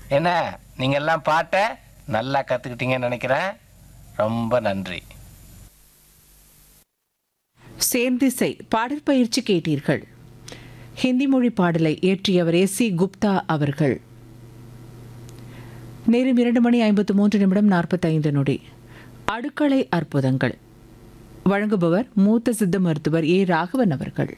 என்ன நீங்கள் எல்லாம் பாட்டை நல்லா கற்றுக்கிட்டீங்கன்னு நினைக்கிறேன் ரொம்ப நன்றி சேர்ந்திசை பாடற்பயிற்சி கேட்டீர்கள் ஹிந்தி மொழி பாடலை இயற்றியவர் எஸ் சி குப்தா அவர்கள் நேரம் இரண்டு மணி ஐம்பத்து மூன்று நிமிடம் நாற்பத்தைந்து நொடி அடுக்களை அற்புதங்கள் வழங்குபவர் மூத்த சித்த மருத்துவர் ஏ ராகவன் அவர்கள்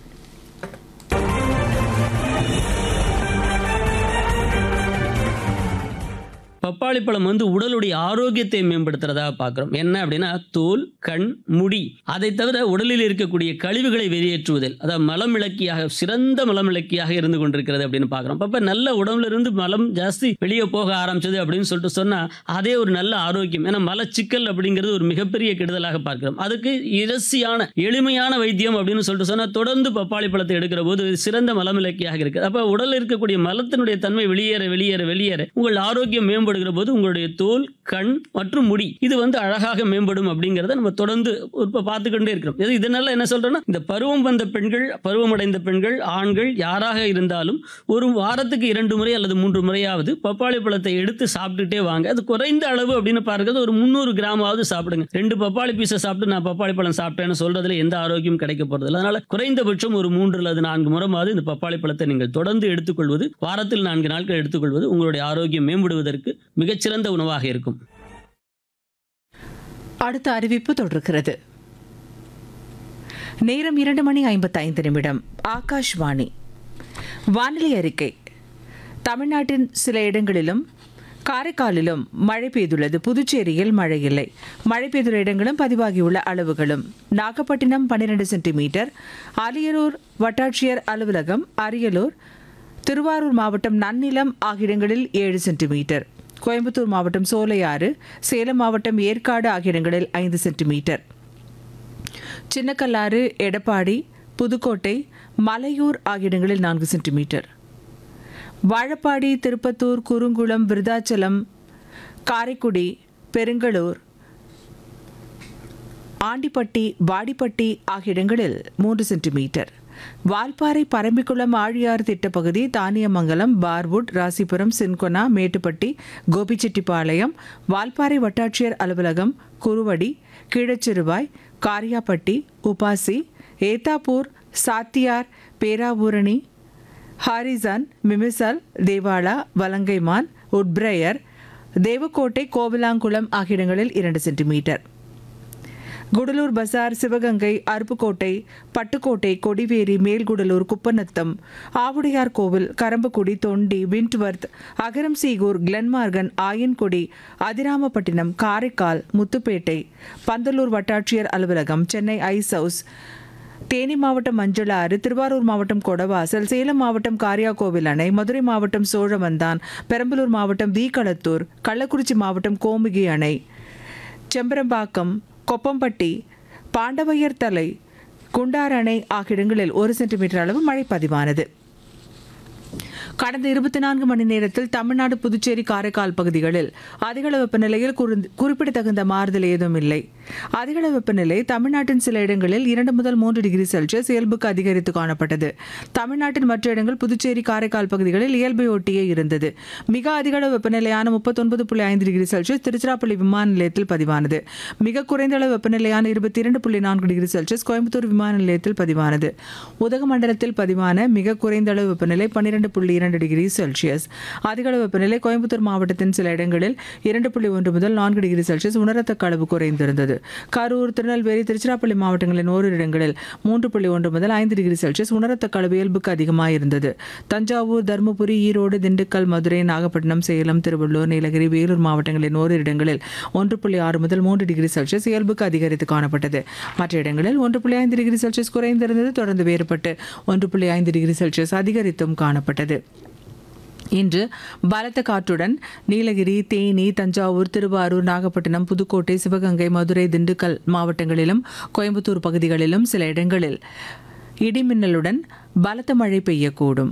பப்பாளி பழம் வந்து உடலுடைய ஆரோக்கியத்தை மேம்படுத்துறதா பார்க்குறோம் என்ன அப்படின்னா தோல் கண் முடி அதை தவிர உடலில் இருக்கக்கூடிய கழிவுகளை வெளியேற்றுவதில் அதாவது மலம் விளக்கியாக சிறந்த மலம் விளக்கியாக இருந்து கொண்டிருக்கிறது அப்படின்னு பார்க்குறோம் அப்போ நல்ல உடம்புல இருந்து மலம் ஜாஸ்தி வெளியே போக ஆரம்பிச்சது அப்படின்னு சொல்லிட்டு சொன்னால் அதே ஒரு நல்ல ஆரோக்கியம் ஏன்னா மலச்சிக்கல் அப்படிங்கிறது ஒரு மிகப்பெரிய கெடுதலாக பார்க்கிறோம் அதுக்கு இரசியான எளிமையான வைத்தியம் அப்படின்னு சொல்லிட்டு சொன்னால் தொடர்ந்து பப்பாளி பழத்தை எடுக்கிற போது இது சிறந்த மலம் விளக்கியாக இருக்குது அப்போ உடலில் இருக்கக்கூடிய மலத்தினுடைய தன்மை வெளியேற வெளியேற வெளியேற உங்கள் ஆரோக்கியம் மேம்படுகிற போது உங்களுடைய தோல் கண் மற்றும் முடி இது வந்து அழகாக மேம்படும் அப்படிங்கிறத நம்ம தொடர்ந்து இப்போ பார்த்துக்கொண்டே இருக்கிறோம் இது இதனால என்ன சொல்றோம்னா இந்த பருவம் வந்த பெண்கள் பருவமடைந்த பெண்கள் ஆண்கள் யாராக இருந்தாலும் ஒரு வாரத்துக்கு இரண்டு முறை அல்லது மூன்று முறையாவது பப்பாளி பழத்தை எடுத்து சாப்பிட்டுட்டே வாங்க அது குறைந்த அளவு அப்படின்னு பார்க்கறது ஒரு முந்நூறு கிராமாவது சாப்பிடுங்க ரெண்டு பப்பாளி பீஸை சாப்பிட்டு நான் பப்பாளி பழம் சாப்பிட்டேன்னு சொல்றதுல எந்த ஆரோக்கியம் கிடைக்க போறது இல்லை அதனால குறைந்தபட்சம் ஒரு மூன்று அல்லது நான்கு முறையாவது இந்த பப்பாளி பழத்தை நீங்கள் தொடர்ந்து எடுத்துக்கொள்வது வாரத்தில் நான்கு நாட்கள் எடுத்துக்கொள்வது உங்களுடைய ஆரோக்கியம் மேம்படுவதற்கு மிகச்சிறந்த உணவாக இருக்கும் அடுத்த அறிவிப்பு தொடர்கிறது நேரம் இரண்டு மணி ஐம்பத்தைந்து நிமிடம் ஆகாஷ்வாணி வானிலை அறிக்கை தமிழ்நாட்டின் சில இடங்களிலும் காரைக்காலிலும் மழை பெய்துள்ளது புதுச்சேரியில் மழை இல்லை மழை பெய்துள்ள இடங்களும் பதிவாகியுள்ள அளவுகளும் நாகப்பட்டினம் பன்னிரண்டு சென்டிமீட்டர் அரியலூர் வட்டாட்சியர் அலுவலகம் அரியலூர் திருவாரூர் மாவட்டம் நன்னிலம் ஆகிய இடங்களில் ஏழு சென்டிமீட்டர் கோயம்புத்தூர் மாவட்டம் சோலையாறு சேலம் மாவட்டம் ஏற்காடு ஆகிய இடங்களில் ஐந்து சென்டிமீட்டர் சின்னக்கல்லாறு எடப்பாடி புதுக்கோட்டை மலையூர் ஆகிய இடங்களில் நான்கு சென்டிமீட்டர் வாழப்பாடி திருப்பத்தூர் குறுங்குளம் விருதாச்சலம் காரைக்குடி பெருங்களூர் ஆண்டிப்பட்டி வாடிப்பட்டி ஆகிய இடங்களில் மூன்று சென்டிமீட்டர் வால்பாறை பரம்பிக்குளம் ஆழியார் திட்டப்பகுதி தானியமங்கலம் பார்வுட் ராசிபுரம் சின்கொனா மேட்டுப்பட்டி கோபிச்செட்டிப்பாளையம் வால்பாறை வட்டாட்சியர் அலுவலகம் Kuruvadi Keezhachiruvai Kariyapatti UPASI Ethapur Sathiyar Peravurani Harrison Mimisal Devala Valangaiman Woodbriar Devakottai Kovilankulam ஆகிய இடங்களில் இரண்டு சென்டிமீட்டர் குடலூர் பசார் சிவகங்கை அருப்புக்கோட்டை பட்டுக்கோட்டை கொடிவேரி மேல்குடலூர் குப்பநத்தம் ஆவுடையார் கோவில் கரம்பக்குடி தொண்டி விண்ட்வர்த் அகரம் சீகூர் கிளன்மார்கன் ஆயன்குடி அதிராமப்பட்டினம் காரைக்கால் முத்துப்பேட்டை பந்தலூர் வட்டாட்சியர் அலுவலகம் சென்னை ஐஸ் ஹவுஸ் தேனி மாவட்டம் மஞ்சளாறு திருவாரூர் மாவட்டம் கொடவாசல் சேலம் மாவட்டம் காரியாகோவில் அணை மதுரை மாவட்டம் சோழவந்தான் பெரம்பலூர் மாவட்டம் வீகளத்தூர் கள்ளக்குறிச்சி மாவட்டம் கோமுகி அணை செம்பரம்பாக்கம் கொப்பம்பட்டி பாண்டவையர் தலை குண்டார் அணை ஆகிய இடங்களில் ஒரு சென்டிமீட்டர் அளவு மழை பதிவானது கடந்த இருபத்தி நான்கு மணி நேரத்தில் தமிழ்நாடு புதுச்சேரி காரைக்கால் பகுதிகளில் அதிகளவு வெப்பநிலையில் குறி- குறிப்பிடத்தகுந்த மாறுதல் ஏதும் இல்லை அதிகளவு வெப்பநிலை தமிழ்நாட்டின் சில இடங்களில் இரண்டு முதல் மூன்று டிகிரி செல்சியஸ் இயல்புக்கு அதிகரித்து காணப்பட்டது தமிழ்நாட்டின் மற்ற இடங்கள் புதுச்சேரி காரைக்கால் பகுதிகளில் இயல்பை ஒட்டியே இருந்தது மிக அதிகளவு வெப்பநிலையான முப்பத்தொன்பது புள்ளி ஐந்து டிகிரி செல்சியஸ் திருச்சிராப்பள்ளி விமான நிலையத்தில் பதிவானது மிக குறைந்த அளவு வெப்பநிலையான இருபத்தி இரண்டு புள்ளி நான்கு டிகிரி செல்சியஸ் கோயம்புத்தூர் விமான நிலையத்தில் பதிவானது உதகமண்டலத்தில் பதிவான மிக குறைந்த அளவு வெப்பநிலை பன்னிரண்டு புள்ளி இரண்டு டிகிரி செல்சியஸ் அதிக அளவு வெப்பநிலை கோயம்புத்தூர் மாவட்டத்தின் சில இடங்களில் இரண்டு புள்ளி ஒன்று முதல் நான்கு டிகிரி செல்சியஸ் உணரத்தக்க அளவு குறைந்திருந்தது கரூர் திருநெல்வேலி திருச்சிராப்பள்ளி மாவட்டங்களின் ஓரிரு இடங்களில் மூன்று புள்ளி ஒன்று முதல் ஐந்து டிகிரி செல்சியஸ் உணரத்தக்க அளவு இயல்புக்கு அதிகமாக இருந்தது தஞ்சாவூர் தருமபுரி ஈரோடு திண்டுக்கல் மதுரை நாகப்பட்டினம் சேலம் திருவள்ளூர் நீலகிரி வேலூர் மாவட்டங்களின் ஓரிரு இடங்களில் ஒன்று புள்ளி ஆறு முதல் மூன்று டிகிரி செல்சியஸ் இயல்புக்கு அதிகரித்து காணப்பட்டது மற்ற இடங்களில் ஒன்று புள்ளி ஐந்து டிகிரி செல்சியஸ் குறைந்திருந்தது தொடர்ந்து வேறுபட்டு ஒன்று புள்ளி ஐந்து டிகிரி செல்சியஸ் அதிகரித்தும் காணப்பட்டது இன்று பலத்த காற்றுடன் நீலகிரி தேனி தஞ்சாவூர் திருவாரூர் நாகப்பட்டினம் புதுக்கோட்டை சிவகங்கை மதுரை திண்டுக்கல் மாவட்டங்களிலும் கோயம்புத்தூர் பகுதிகளிலும் சில இடங்களில் இடிமின்னலுடன் பலத்த மழை பெய்யக்கூடும்